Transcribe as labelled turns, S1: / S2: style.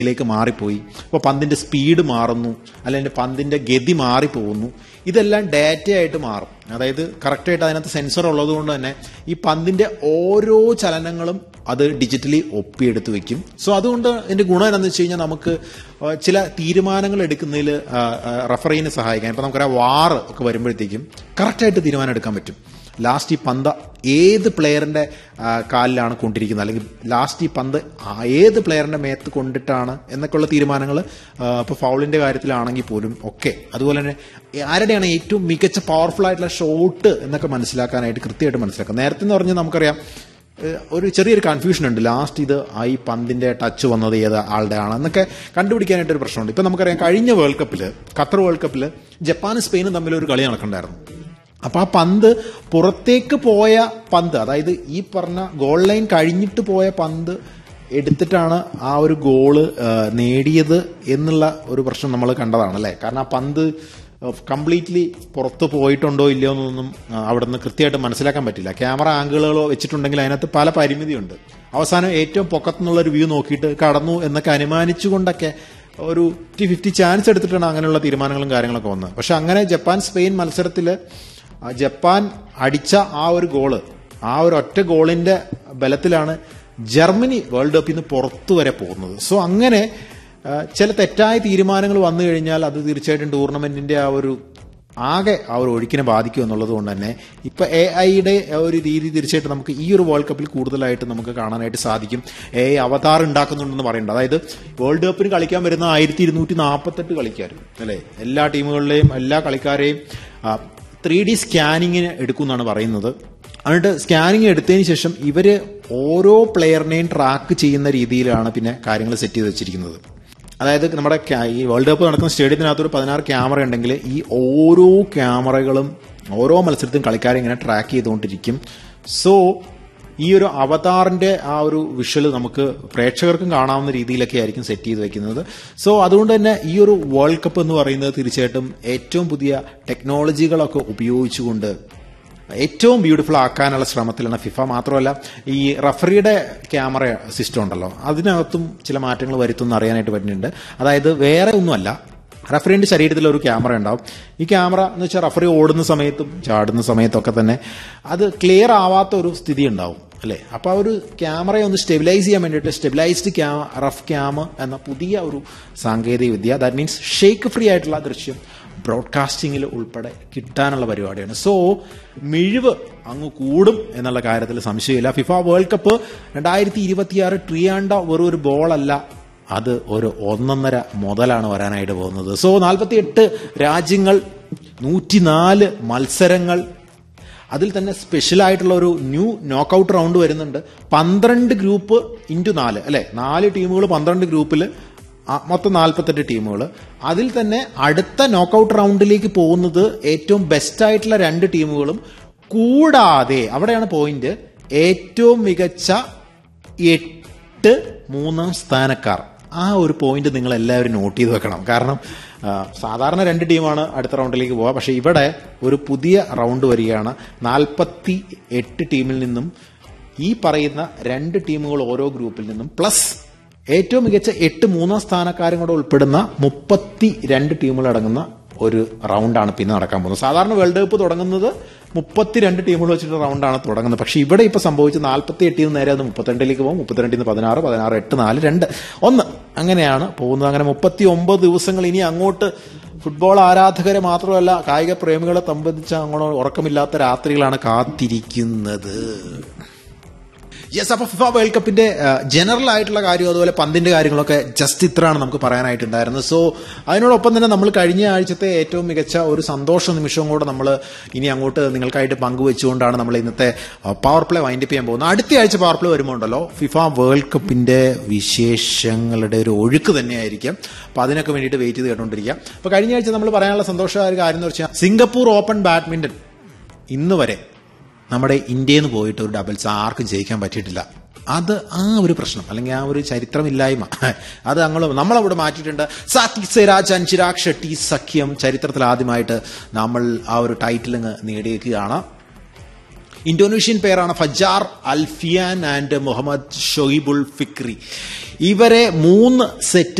S1: ിലേക്ക് മാറിപ്പോയി അപ്പോൾ പന്തിന്റെ സ്പീഡ് മാറുന്നു അല്ലെങ്കിൽ പന്തിന്റെ ഗതി മാറിപ്പോകുന്നു ഇതെല്ലാം ഡാറ്റയായിട്ട് മാറും അതായത് കറക്റ്റായിട്ട് അതിനകത്ത് സെൻസർ ഉള്ളത് കൊണ്ട് തന്നെ ഈ പന്തിന്റെ ഓരോ ചലനങ്ങളും അത് ഡിജിറ്റലി ഒപ്പിയെടുത്ത് വെക്കും സോ അതുകൊണ്ട് ഇതിന്റെ ഗുണം എന്താണെന്ന് വെച്ച് കഴിഞ്ഞാൽ നമുക്ക് ആ, ചില തീരുമാനങ്ങൾ എടുക്കുന്നതിൽ റഫറീനെ സഹായിക്കാം ഇപ്പം നമുക്കറിയാം വാർ ഒക്കെ വരുമ്പോഴത്തേക്കും കറക്റ്റായിട്ട് തീരുമാനം എടുക്കാൻ പറ്റും ലാസ്റ്റ് ഈ പന്ത് ഏത് പ്ലെയറിന്റെ ആ, കാലിലാണ് കൊണ്ടിരിക്കുന്നത് അല്ലെങ്കിൽ ലാസ്റ്റ് ഈ പന്ത് ആ ഏത് പ്ലെയറിന്റെ മേത്ത് കൊണ്ടിട്ടാണ് എന്നൊക്കെയുള്ള തീരുമാനങ്ങൾ ഇപ്പോൾ ഫൗളിന്റെ കാര്യത്തിലാണെങ്കിൽ പോലും ഒക്കെ അതുപോലെ തന്നെ ആരുടെയാണ് ഏറ്റവും മികച്ച പവർഫുൾ ആയിട്ടുള്ള ഷോട്ട് എന്നൊക്കെ മനസ്സിലാക്കാനായിട്ട് കൃത്യമായിട്ട് മനസ്സിലാക്കാം നേരത്തെ എന്ന് പറഞ്ഞാൽ നമുക്കറിയാം ഏഹ് ഒരു ചെറിയൊരു കൺഫ്യൂഷൻ ഉണ്ട് ലാസ്റ്റ് ഇത് ആ ഈ പന്തിന്റെ ടച്ച് വന്നത് ഏത് ആളുടെ ആണ് എന്നൊക്കെ കണ്ടുപിടിക്കാനായിട്ട് ഒരു പ്രശ്നമുണ്ട് ഇപ്പൊ നമുക്കറിയാം കഴിഞ്ഞ വേൾഡ് കപ്പിൽ ഖത്തർ വേൾഡ് കപ്പിൽ ജപ്പാനും സ്പെയിനും തമ്മിൽ ഒരു കളി നടക്കണ്ടായിരുന്നു അപ്പൊ ആ പന്ത് പുറത്തേക്ക് പോയ പന്ത് അതായത് ഈ പറഞ്ഞ ഗോൾ ലൈൻ കഴിഞ്ഞിട്ട് പോയ പന്ത് എടുത്തിട്ടാണ് ആ ഒരു ഗോള് ഏഹ്, നേടിയത് എന്നുള്ള ഒരു പ്രശ്നം നമ്മൾ കണ്ടതാണ് അല്ലേ കാരണം ആ പന്ത് കംപ്ലീറ്റ്ലി പുറത്ത് പോയിട്ടുണ്ടോ ഇല്ലയോ എന്നൊന്നും ആ, അവിടെ നിന്ന് കൃത്യമായിട്ട് മനസ്സിലാക്കാൻ പറ്റില്ല ക്യാമറ ആംഗിളുകളോ വെച്ചിട്ടുണ്ടെങ്കിൽ അതിനകത്ത് പല പരിമിതിയുണ്ട് അവസാനം ഏറ്റവും പൊക്കത്തുനിന്നുള്ള ഒരു വ്യൂ നോക്കിയിട്ട് കടന്നു എന്നൊക്കെ അനുമാനിച്ചുകൊണ്ടൊക്കെ ഒരു ഫിഫ്റ്റി ഫിഫ്റ്റി ചാൻസ് എടുത്തിട്ടാണ് അങ്ങനെയുള്ള തീരുമാനങ്ങളും കാര്യങ്ങളൊക്കെ വന്നത് പക്ഷെ അങ്ങനെ ജപ്പാൻ സ്പെയിൻ മത്സരത്തിൽ ജപ്പാൻ അടിച്ച ആ ഒരു ഗോള് ആ ഒരു ഒറ്റ ഗോളിന്റെ ബലത്തിലാണ് ജർമ്മനി വേൾഡ് കപ്പിൽ നിന്ന് പുറത്തു വരെ പോകുന്നത് സോ അങ്ങനെ ആ, ചില തെറ്റായ തീരുമാനങ്ങൾ വന്നു കഴിഞ്ഞാൽ അത് തീർച്ചയായിട്ടും ടൂർണമെന്റിന്റെ ആ ഒരു ആകെ ആ ഒരു ഒഴുക്കിനെ ബാധിക്കും എന്നുള്ളത് കൊണ്ട് തന്നെ ഇപ്പൊ എ ഐയുടെ ഒരു രീതി തീർച്ചയായിട്ടും നമുക്ക് ഈ ഒരു വേൾഡ് കപ്പിൽ കൂടുതലായിട്ട് നമുക്ക് കാണാനായിട്ട് സാധിക്കും എ ഐ അവതാർ ഉണ്ടാക്കുന്നുണ്ടെന്ന് പറയുന്നുണ്ട് അതായത് വേൾഡ് കപ്പിന് കളിക്കാൻ വരുന്ന ആയിരത്തി ഇരുന്നൂറ്റി നാൽപ്പത്തെട്ട് കളിക്കാർ അല്ലെ എല്ലാ ടീമുകളിലെയും എല്ലാ കളിക്കാരെയും ത്രീ ഡി സ്കാനിങ്ങിന് എടുക്കുമെന്നാണ് പറയുന്നത് എന്നിട്ട് സ്കാനിങ് എടുത്തതിന് ശേഷം ഇവര് ഓരോ പ്ലെയറിനെയും ട്രാക്ക് ചെയ്യുന്ന രീതിയിലാണ് പിന്നെ കാര്യങ്ങൾ സെറ്റ് ചെയ്ത് വെച്ചിരിക്കുന്നത് അതായത് നമ്മുടെ ക്യാ- ഈ വേൾഡ് കപ്പ് നടക്കുന്ന സ്റ്റേഡിയത്തിനകത്ത് ഒരു പതിനാറ് ക്യാമറ ഉണ്ടെങ്കിൽ ഈ ഓരോ ക്യാമറകളും ഓരോ മത്സരത്തിലും കളിക്കാരെ ഇങ്ങനെ ട്രാക്ക് ചെയ്തുകൊണ്ടിരിക്കും സോ ഈ ഒരു അവതാറിന്റെ ആ ഒരു വിഷ്വൽ നമുക്ക് പ്രേക്ഷകർക്കും കാണാവുന്ന രീതിയിലൊക്കെ ആയിരിക്കും സെറ്റ് ചെയ്ത് വെക്കുന്നത് സോ അതുകൊണ്ട് തന്നെ ഈ ഒരു വേൾഡ് കപ്പ് എന്ന് പറയുന്നത് തീർച്ചയായിട്ടും ഏറ്റവും പുതിയ ടെക്നോളജികളൊക്കെ ഉപയോഗിച്ചുകൊണ്ട് ഏറ്റവും ബ്യൂട്ടിഫുൾ ആക്കാനുള്ള ശ്രമത്തിലാണ് ഫിഫ മാത്രമല്ല ഈ റഫറിയുടെ ക്യാമറ സിസ്റ്റം ഉണ്ടല്ലോ അതിനകത്തും ചില മാറ്റങ്ങൾ വരുത്തുമെന്ന് അറിയാനായിട്ട് പറ്റുന്നുണ്ട് അതായത് വേറെ ഒന്നുമല്ല റഫറിന്റെ ശരീരത്തിൽ ഒരു ക്യാമറ ഉണ്ടാവും ഈ ക്യാമറ എന്ന് വെച്ചാൽ റഫറി ഓടുന്ന സമയത്തും ചാടുന്ന സമയത്തൊക്കെ തന്നെ അത് ക്ലിയർ ആവാത്ത ഒരു സ്ഥിതി ഉണ്ടാവും അല്ലേ അപ്പൊ ആ ഒരു ക്യാമറയെ ഒന്ന് സ്റ്റെബിലൈസ് ചെയ്യാൻ വേണ്ടിയിട്ട് സ്റ്റെബിലൈസ്ഡ് ക്യാ റഫ് ക്യാം എന്ന പുതിയ ഒരു സാങ്കേതിക വിദ്യ ദാറ്റ് മീൻസ് ഷേക്ക് ഫ്രീ ആയിട്ടുള്ള ദൃശ്യം ബ്രോഡ്കാസ്റ്റിംഗിൽ ഉൾപ്പെടെ കിട്ടാനുള്ള പരിപാടിയാണ് സോ മിഴിവ് അങ്ങ് കൂടും എന്നുള്ള കാര്യത്തിൽ സംശയമില്ല ഫിഫ വേൾഡ് കപ്പ് രണ്ടായിരത്തി ഇരുപത്തിയാറ് ട്രിയാണ്ട വെറും ഒരു ബോളല്ല അത് ഒരു ഒന്നൊന്നര മുതലാണ് വരാനായിട്ട് പോകുന്നത് സോ നാൽപ്പത്തി എട്ട് രാജ്യങ്ങൾ നൂറ്റിനാല് മത്സരങ്ങൾ അതിൽ തന്നെ സ്പെഷ്യൽ ആയിട്ടുള്ള ഒരു ന്യൂ നോക്കൌട്ട് റൗണ്ട് വരുന്നുണ്ട് പന്ത്രണ്ട് ഗ്രൂപ്പ് ഇൻറ്റു നാല് അല്ലെ നാല് ടീമുകൾ പന്ത്രണ്ട് ഗ്രൂപ്പിൽ മൊത്തം നാൽപ്പത്തെട്ട് ടീമുകൾ അതിൽ തന്നെ അടുത്ത നോക്കൌട്ട് റൗണ്ടിലേക്ക് പോകുന്നത് ഏറ്റവും ബെസ്റ്റ് ആയിട്ടുള്ള രണ്ട് ടീമുകളും കൂടാതെ അവിടെയാണ് പോയിന്റ് ഏറ്റവും മികച്ച എട്ട് മൂന്നാം സ്ഥാനക്കാർ ആ ഒരു പോയിന്റ് നിങ്ങൾ എല്ലാവരും നോട്ട് ചെയ്ത് വെക്കണം കാരണം ആ, സാധാരണ രണ്ട് ടീമാണ് അടുത്ത റൗണ്ടിലേക്ക് പോവുക പക്ഷേ ഇവിടെ ഒരു പുതിയ റൗണ്ട് വരികയാണ് നാൽപ്പത്തി എട്ട് ടീമിൽ നിന്നും ഈ പറയുന്ന രണ്ട് ടീമുകൾ ഓരോ ഗ്രൂപ്പിൽ നിന്നും പ്ലസ് ഏറ്റവും മികച്ച എട്ട് മൂന്നാം സ്ഥാനക്കാരും കൂടെ ഉൾപ്പെടുന്ന മുപ്പത്തി രണ്ട് ടീമുകൾ അടങ്ങുന്ന ഒരു റൗണ്ടാണ് പിന്നെ നടക്കാൻ പോകുന്നത് സാധാരണ വേൾഡ് കപ്പ് തുടങ്ങുന്നത് മുപ്പത്തിരണ്ട് ടീമുകൾ വെച്ചിട്ട് റൗണ്ടാണ് തുടങ്ങുന്നത് പക്ഷെ ഇവിടെ ഇപ്പൊ സംഭവിച്ചത് നാൽപ്പത്തി എട്ടിൽ നിന്ന് നേരെ അത് മുപ്പത്തിരണ്ടിലേക്ക് പോകും മുപ്പത്തിരണ്ടിൽ നിന്ന് പതിനാറ് പതിനാറ് എട്ട് നാല് രണ്ട് ഒന്ന് അങ്ങനെയാണ് പോകുന്നത് അങ്ങനെ മുപ്പത്തി ഒമ്പത് ദിവസങ്ങൾ ഇനി അങ്ങോട്ട് ഫുട്ബോൾ ആരാധകരെ മാത്രമല്ല കായിക പ്രേമികളെ സംബന്ധിച്ച് അങ്ങോട്ട് ഉറക്കമില്ലാത്ത രാത്രികളാണ് കാത്തിരിക്കുന്നത് യെസ് അപ്പൊ ഫിഫ വേൾഡ് കപ്പിന്റെ ജനറൽ ആയിട്ടുള്ള കാര്യം അതുപോലെ പന്തിന്റെ കാര്യങ്ങളൊക്കെ ജസ്റ്റ് ഇത്രയാണ് നമുക്ക് പറയാനായിട്ടുണ്ടായിരുന്നത് സോ അതിനോടൊപ്പം തന്നെ നമ്മൾ കഴിഞ്ഞ ആഴ്ചത്തെ ഏറ്റവും മികച്ച ഒരു സന്തോഷ നിമിഷവും കൂടെ നമ്മൾ ഇനി അങ്ങോട്ട് നിങ്ങൾക്കായിട്ട് പങ്കുവെച്ചുകൊണ്ടാണ് നമ്മൾ ഇന്നത്തെ പവർ പ്ലേ വൈൻഡപ്പ് ചെയ്യാൻ പോകുന്നത് അടുത്ത ആഴ്ച പവർ പ്ലേ വരുമ്പോൾ ഉണ്ടല്ലോ ഫിഫ വേൾഡ് കപ്പിന്റെ വിശേഷങ്ങളുടെ ഒരു ഒഴുക്ക് തന്നെയായിരിക്കും അപ്പൊ അതിനൊക്കെ വേണ്ടിയിട്ട് വെയിറ്റ് ചെയ്ത് കേട്ടോണ്ടിരിക്കുക അപ്പൊ കഴിഞ്ഞ ആഴ്ച നമ്മൾ പറയാനുള്ള സന്തോഷമായ ഒരു കാര്യം എന്ന് വെച്ചാൽ സിംഗപ്പൂർ ഓപ്പൺ ബാഡ്മിന്റൺ ഇന്ന് വരെ നമ്മുടെ ഇന്ത്യയിൽ നിന്ന് പോയിട്ട് ഒരു ഡബിൾസ് ആർക്കും ജയിക്കാൻ പറ്റിയിട്ടില്ല അത് ആ ഒരു പ്രശ്നം അല്ലെങ്കിൽ ആ ഒരു ചരിത്രമില്ലായ്മ അത് ഞങ്ങൾ നമ്മളവിടെ മാറ്റിയിട്ടുണ്ട് സാത്വിക് സിരാജ് ആൻഡ് ചിരാഗ് ഷെട്ടി സഖ്യം ചരിത്രത്തിൽ ആദ്യമായിട്ട് നമ്മൾ ആ ഒരു ടൈറ്റിൽ നേടിയിരിക്കുകയാണ് ഇന്തോനേഷ്യൻ പേരാണ് Fajar Alfian and Muhammad Shohibul Fikri ഇവരെ മൂന്ന് സെറ്റ്